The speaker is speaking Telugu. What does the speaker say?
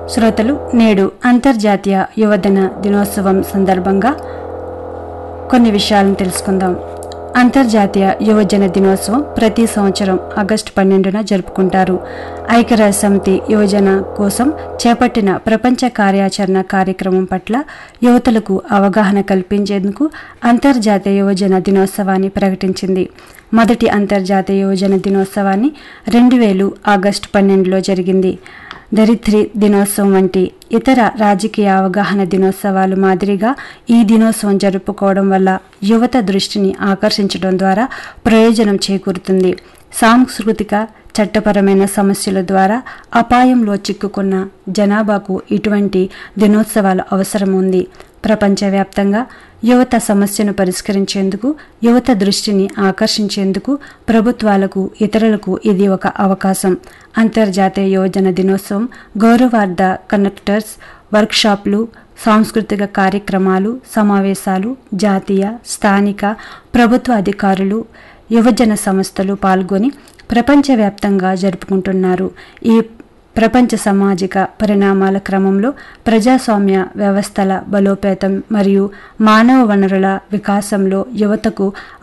శ్రోతలు నేడు అంతర్జాతీయ యువజన దినోత్సవం సందర్భంగా కొన్ని విషయాలను తెలుసుకుందాం అంతర్జాతీయ యువజన దినోత్సవం ప్రతి సంవత్సరం ఆగస్టు పన్నెండున జరుపుకుంటారు ఐక్యరాజ్య సమితి యువజన కోసం చేపట్టిన ప్రపంచ కార్యాచరణ కార్యక్రమం పట్ల యువతలకు అవగాహన కల్పించేందుకు అంతర్జాతీయ యువజన దినోత్సవాన్ని ప్రకటించింది మొదటి అంతర్జాతీయ యువజన దినోత్సవాన్ని రెండు వేలు ఆగస్టు పన్నెండులో జరిగింది దరిద్రి దినోత్సవం వంటి ఇతర రాజకీయ అవగాహన దినోత్సవాలు మాదిరిగా ఈ దినోత్సవం జరుపుకోవడం వల్ల యువత దృష్టిని ఆకర్షించడం ద్వారా ప్రయోజనం చేకూరుతుంది సాంస్కృతిక చట్టపరమైన సమస్యల ద్వారా అపాయంలో చిక్కుకున్న జనాభాకు ఇటువంటి దినోత్సవాలు అవసరం ఉంది ప్రపంచవ్యాప్తంగా యువత సమస్యను పరిష్కరించేందుకు యువత దృష్టిని ఆకర్షించేందుకు ప్రభుత్వాలకు ఇతరులకు ఇది ఒక అవకాశం అంతర్జాతీయ యువజన దినోత్సవం గౌరవార్థ కనెక్టర్స్ వర్క్షాప్లు సాంస్కృతిక కార్యక్రమాలు సమావేశాలు జాతీయ స్థానిక ప్రభుత్వ అధికారులు యువజన సంస్థలు పాల్గొని ప్రపంచవ్యాప్తంగా జరుపుకుంటున్నారు ఈ ప్రపంచ సామాజిక పరిణామాల క్రమంలో ప్రజాస్వామ్య వ్యవస్థల బలోపేతం మరియు మానవ వనరుల వికాసంలో యువతకు